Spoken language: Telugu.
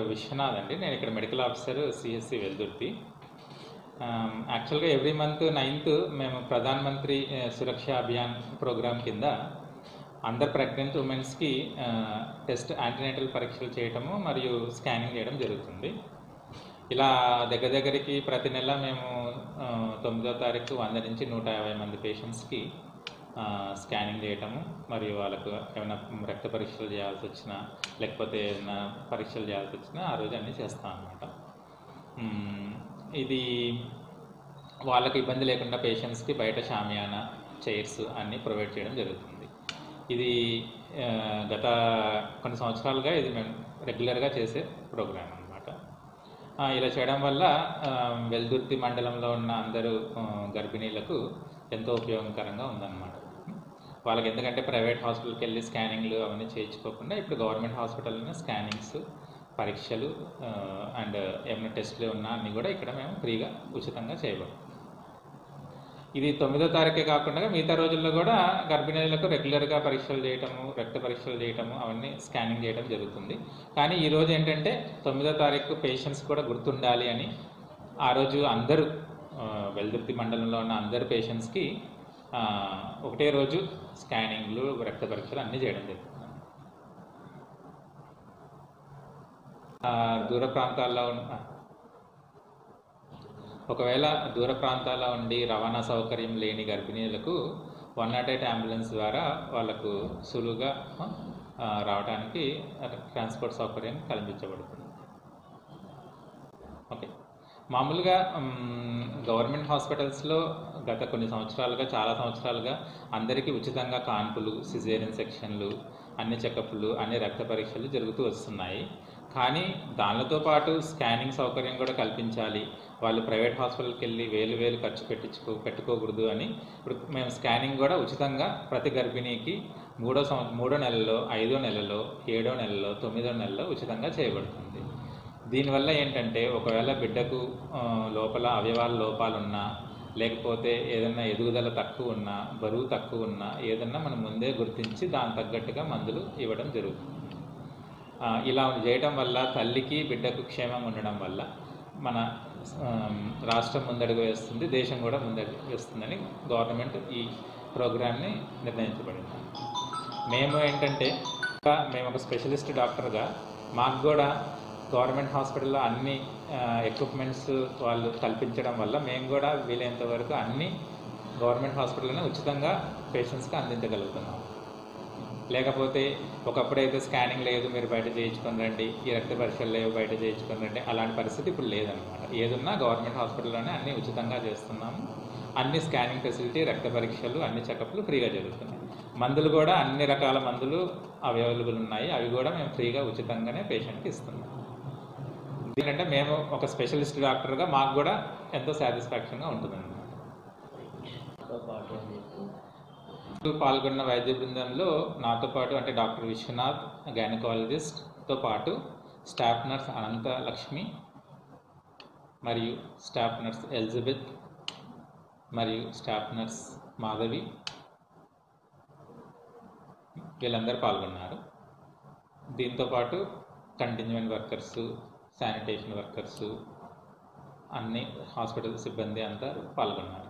విశ్వనాథ్ అండి నేను ఇక్కడ మెడికల్ ఆఫీసర్ సిఎస్సి వెల్దుర్తి యాక్చువల్గా ఎవ్రీ మంత్ నైన్త్ మేము ప్రధాన్ మంత్రి ఆ, సురక్ష అభియాన్ ప్రోగ్రామ్ కింద అందర్ ప్రెగ్నెంట్ ఉమెన్స్కి టెస్ట్ యాంటీనేటల్ పరీక్షలు చేయటము మరియు స్కానింగ్ చేయడం జరుగుతుంది ఇలా దగ్గర దగ్గరికి ప్రతి నెల మేము ఆ, తొమ్మిదో తారీఖు వంద నుంచి నూట యాభై మంది పేషెంట్స్కి స్కానింగ్ చేయటము మరియు వాళ్ళకు ఏమైనా రక్త పరీక్షలు చేయాల్సి వచ్చినా లేకపోతే ఏదైనా పరీక్షలు చేయాల్సి వచ్చినా ఆ రోజు అన్నీ చేస్తాం అనమాట ఇది వాళ్ళకి ఇబ్బంది లేకుండా పేషెంట్స్కి బయట షామియానా చైర్స్ అన్నీ ప్రొవైడ్ చేయడం జరుగుతుంది ఇది ఆ, గత కొన్ని సంవత్సరాలుగా ఇది మేము రెగ్యులర్గా చేసే ప్రోగ్రామ్ అనమాట ఇలా చేయడం వల్ల ఆ, వెల్దుర్తి మండలంలో ఉన్న అందరూ ఆ, గర్భిణీలకు ఎంతో ఉపయోగకరంగా ఉందన్నమాట వాళ్ళకి ఎందుకంటే ప్రైవేట్ హాస్పిటల్కి వెళ్ళి స్కానింగ్లు అవన్నీ చేయించుకోకుండా ఇప్పుడు గవర్నమెంట్ హాస్పిటల్లోనే స్కానింగ్స్ పరీక్షలు అండ్ ఏమైనా టెస్టులు ఉన్నా అన్నీ కూడా ఇక్కడ మేము ఫ్రీగా ఉచితంగా చేయబడుతుంది ఇది తొమ్మిదో తారీఖే కాకుండా మిగతా రోజుల్లో కూడా గర్భిణీలకు రెగ్యులర్గా పరీక్షలు చేయటము రక్త పరీక్షలు చేయటము అవన్నీ స్కానింగ్ చేయడం జరుగుతుంది కానీ ఈ రోజు ఏంటంటే తొమ్మిదో తారీఖు పేషెంట్స్ కూడా గుర్తుండాలి అని ఆ రోజు అందరూ ఆ, వెల్దుర్తి మండలంలో ఉన్న అందరు పేషెంట్స్కి ఆ, ఒకటే రోజు స్కానింగ్లు రక్త పరీక్షలు అన్నీ చేయడం జరుగుతుంది ఆ, దూర ప్రాంతాల్లో ఉన్న ఒకవేళ దూర ప్రాంతాల్లో ఉండి రవాణా సౌకర్యం లేని గర్భిణీలకు వన్ నాట్ ఎయిట్ అంబులెన్స్ ద్వారా వాళ్ళకు సులువుగా ఆ, రావడానికి ట్రాన్స్పోర్ట్ సౌకర్యం కల్పించబడుతుంది ఓకే మామూలుగా మ్, గవర్నమెంట్ హాస్పిటల్స్లో గత కొన్ని సంవత్సరాలుగా చాలా సంవత్సరాలుగా అందరికీ ఉచితంగా కాన్పులు సిజేరియన్ సెక్షన్లు అన్ని చెకప్లు అన్ని రక్త పరీక్షలు జరుగుతూ వస్తున్నాయి కానీ దానితో పాటు స్కానింగ్ సౌకర్యం కూడా కల్పించాలి వాళ్ళు ప్రైవేట్ హాస్పిటల్కి వెళ్ళి వేలు వేలు ఖర్చు పెట్టించుకో పెట్టుకోకూడదు అని ఇప్పుడు మేము స్కానింగ్ కూడా ఉచితంగా ప్రతి గర్భిణీకి మూడో సంవ మూడో నెలలో ఐదో నెలలో ఏడో నెలలో తొమ్మిదో నెలలో ఉచితంగా చేయబడుతుంది దీనివల్ల ఏంటంటే ఒకవేళ బిడ్డకు ఆ, లోపల అవయవాల లోపాలున్నా లేకపోతే ఏదైనా ఎదుగుదల తక్కువ ఉన్నా బరువు తక్కువ ఉన్నా ఏదన్నా మనం ముందే గుర్తించి దాని తగ్గట్టుగా మందులు ఇవ్వడం జరుగుతుంది ఆ, ఇలా చేయడం వల్ల తల్లికి బిడ్డకు క్షేమంగా ఉండడం వల్ల మన ఆమ్, రాష్ట్రం ముందడుగు వేస్తుంది దేశం కూడా ముందడుగు వేస్తుందని గవర్నమెంట్ ఈ ప్రోగ్రామ్ని నిర్ణయించబడింది మేము ఏంటంటే ఇంకా మేము ఒక స్పెషలిస్ట్ డాక్టర్గా మాకు కూడా గవర్నమెంట్ హాస్పిటల్లో అన్ని ఎక్విప్మెంట్స్ వాళ్ళు కల్పించడం వల్ల మేము కూడా వీలైనంత వరకు అన్ని గవర్నమెంట్ హాస్పిటల్లోనే ఉచితంగా పేషెంట్స్కి అందించగలుగుతున్నాం లేకపోతే ఒకప్పుడైతే స్కానింగ్ లేదు మీరు బయట చేయించుకొని రండి ఈ రక్త పరీక్షలు లేవు బయట చేయించుకొని రండి అలాంటి పరిస్థితి ఇప్పుడు లేదనమాట ఏదున్నా గవర్నమెంట్ హాస్పిటల్లోనే అన్ని ఉచితంగా చేస్తున్నాము అన్ని స్కానింగ్ ఫెసిలిటీ రక్త పరీక్షలు అన్ని చెకప్లు ఫ్రీగా జరుగుతున్నాయి మందులు కూడా అన్ని రకాల మందులు అవైలబుల్ ఉన్నాయి అవి కూడా మేము ఫ్రీగా ఉచితంగానే పేషెంట్కి ఇస్తున్నాం ఎందుకంటే మేము ఒక స్పెషలిస్ట్ డాక్టర్గా మాకు కూడా ఎంతో సాటిస్ఫాక్షన్గా ఉంటుందన్నమాట పాల్గొన్న వైద్య బృందంలో నాతో పాటు అంటే డాక్టర్ విశ్వనాథ్ గైనకాలజిస్ట్తో పాటు స్టాఫ్ నర్స్ అనంత లక్ష్మి మరియు స్టాఫ్ నర్స్ ఎలిజబెత్ మరియు స్టాఫ్ నర్స్ మాధవి వీళ్ళందరూ పాల్గొన్నారు దీంతో పాటు కంటిన్యూమెంట్ వర్కర్స్ శానిటేషన్ వర్కర్స్ అన్ని హాస్పిటల్ సిబ్బంది అంతా పాల్గొన్నారు